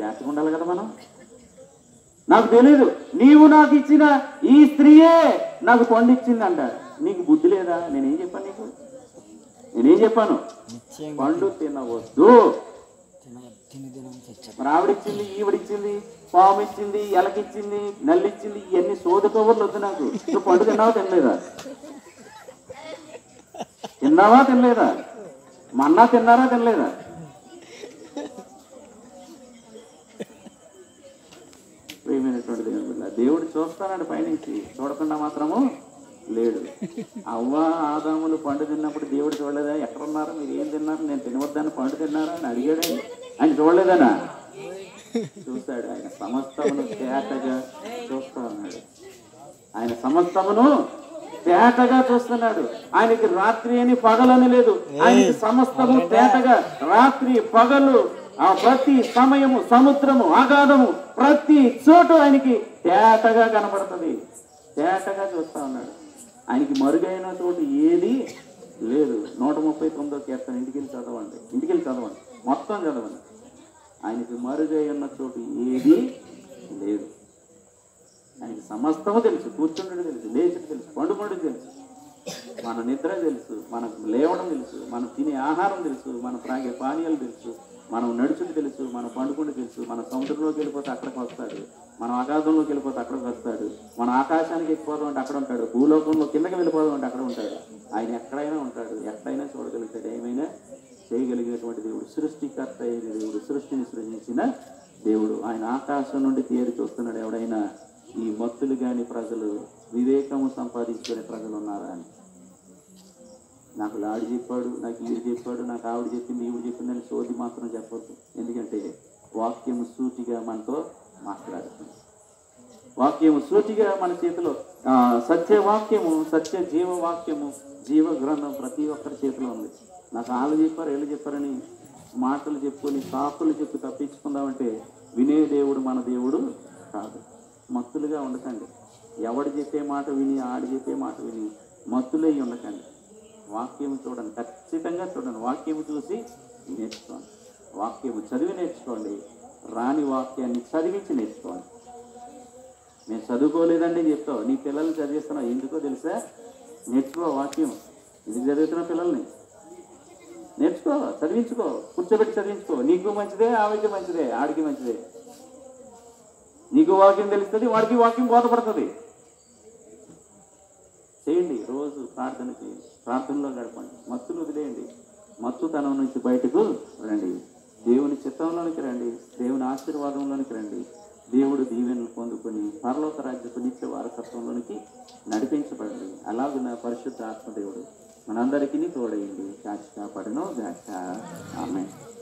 జాగ్రత్తగా ఉండాలి కదా మనం నాకు తెలియదు నీవు నాకు ఇచ్చిన ఈ స్త్రీయే నాకు పండిచ్చింది అంట నీకు బుద్ధి లేదా నేనేం చెప్పాను నీకు నేనేం చెప్పాను నిశ్చయంగా పండు తినవద్దు తిన తిని దినం తెచ్చాడు మరి ఆవిడిచ్చింది ఈవిడిచ్చింది పాము ఇచ్చింది ఎలకిచ్చింది నల్లిచ్చింది ఇవన్నీ సోద కవర్లు వద్దు నాకు నువ్వు పండు తిన్నావా తినలేదా తిన్నావా తినలేదా మన్నా తిన్నారా తినలేదా ప్రియమైనటువంటి దేవుని బిడ్డ దేవుడు చూస్తానండి పైనుంచి చూడకుండా మాత్రము లేడు అవ్వ ఆదాములు పండు తిన్నప్పుడు దేవుడు చూడలేదా ఎక్కడున్నారా మీరు ఏం తిన్నారు నేను తినవద్దని పండు తిన్నారా అని అడిగాడు ఆయన చూడలేదనా చూస్తాడు ఆయన సమస్తమును తేటగా చూస్తా ఉన్నాడు ఆయన సమస్తమును తేటగా చూస్తున్నాడు ఆయనకి రాత్రి అని పగలని లేదు ఆయనకి సమస్తము తేటగా రాత్రి పగలు ఆ ప్రతి సమయము సముద్రము ఆగాధము ప్రతి చోటు ఆయనకి తేటగా కనపడుతుంది తేటగా చూస్తా ఉన్నాడు ఆయనకి మరుగైన చోటు ఏది లేదు నూట ముప్పై తొమ్మిదో కీర్తన ఇంటికి వెళ్ళి చదవండి ఇంటికి వెళ్ళి చదవండి మొత్తం చదవండి ఆయనకి మరుగై ఉన్న చోటు ఏది లేదు ఆయనకి సమస్తము తెలుసు కూర్చుండడు తెలుసు లేచుడు తెలుసు పండుకుండు తెలుసు మన నిద్ర తెలుసు మనకు లేవడం తెలుసు మనం తినే ఆహారం తెలుసు మనం త్రాగే పానీయాలు తెలుసు మనం నడుచుడు తెలుసు మనం పండుకుంటూ తెలుసు మన సముద్రంలోకి వెళ్ళిపోతే అక్కడికి వస్తాడు మనం అగాధంలోకి వెళ్ళిపోతే అక్కడికి వస్తాడు మన ఆకాశానికి ఎక్కిపోదాం అంటే అక్కడ ఉంటాడు భూలోకంలో కిందకి వెళ్ళిపోదాం అంటే అక్కడ ఉంటాడు ఆయన ఎక్కడైనా ఉంటాడు ఎక్కడైనా చూడగలుగుతాడు ఏమైనా చేయగలిగేటువంటి దేవుడు సృష్టికర్త అయిన దేవుడు సృష్టిని సృజించిన దేవుడు ఆయన ఆకాశం నుండి తేరి చూస్తున్నాడు ఎవడైనా ఈ మత్తులు కాని ప్రజలు వివేకము సంపాదించుకునే ప్రజలు ఉన్నారా అని నాకు లాడు చెప్పాడు నాకు ఈడు చెప్పాడు నాకు ఆవిడ చెప్పింది ఈవిడ చెప్పింది అని సోది మాత్రం చెప్పొద్దు ఎందుకంటే వాక్యము సూటిగా మనతో మాట్లాడుతుంది వాక్యము సూటిగా మన చేతిలో ఆ, సత్య వాక్యము సత్య జీవ వాక్యము జీవ గ్రంథం ప్రతి ఒక్కరి చేతిలో ఉంది నాకు వాళ్ళు చెప్పారు వీళ్ళు చెప్పారని మాటలు చెప్పుకొని సాకులు చెప్పి తప్పించుకుందామంటే వినే దేవుడు మన దేవుడు కాదు మత్తులుగా ఉండకండి ఎవడు చెప్పే మాట విని ఆడు చెప్పే మాట విని మత్తులై ఉండకండి వాక్యము చూడండి ఖచ్చితంగా చూడండి వాక్యము చూసి నేర్చుకోండి వాక్యము చదివి నేర్చుకోండి రాని వాక్యాన్ని చదివించి నేర్చుకోండి నేను చదువుకోలేదండి చెప్తావు నీ పిల్లల్ని చదివిస్తున్నావు ఎందుకో తెలుసా నేర్చుకో వాక్యం ఎందుకు చదువుతున్న పిల్లల్ని నేర్చుకో చదివించుకో కూర్చోబెట్టి చదివించుకో నీకు మంచిదే ఆవిడకి మంచిదే ఆడికి మంచిదే నీకు వాక్యం తెలుస్తుంది వాడికి వాక్యం బోధపడుతుంది చేయండి రోజు ప్రార్థన చేయండి ప్రార్థనలో గడపండి మత్తును వదిలేయండి మత్తుతనం నుంచి బయటకు రండి దేవుని చిత్తంలోనికి రండి దేవుని ఆశీర్వాదంలోనికి రండి దేవుడు దీవెనలు పొందుకొని పరలోక రాజ్యపు నిత్య వారసత్వంలోనికి నడిపించబడండి అలాగున్న పరిశుద్ధ ఆత్మదేవుడు మనందరికీ తోడైంది కాచి కాపాడను గాక ఆమె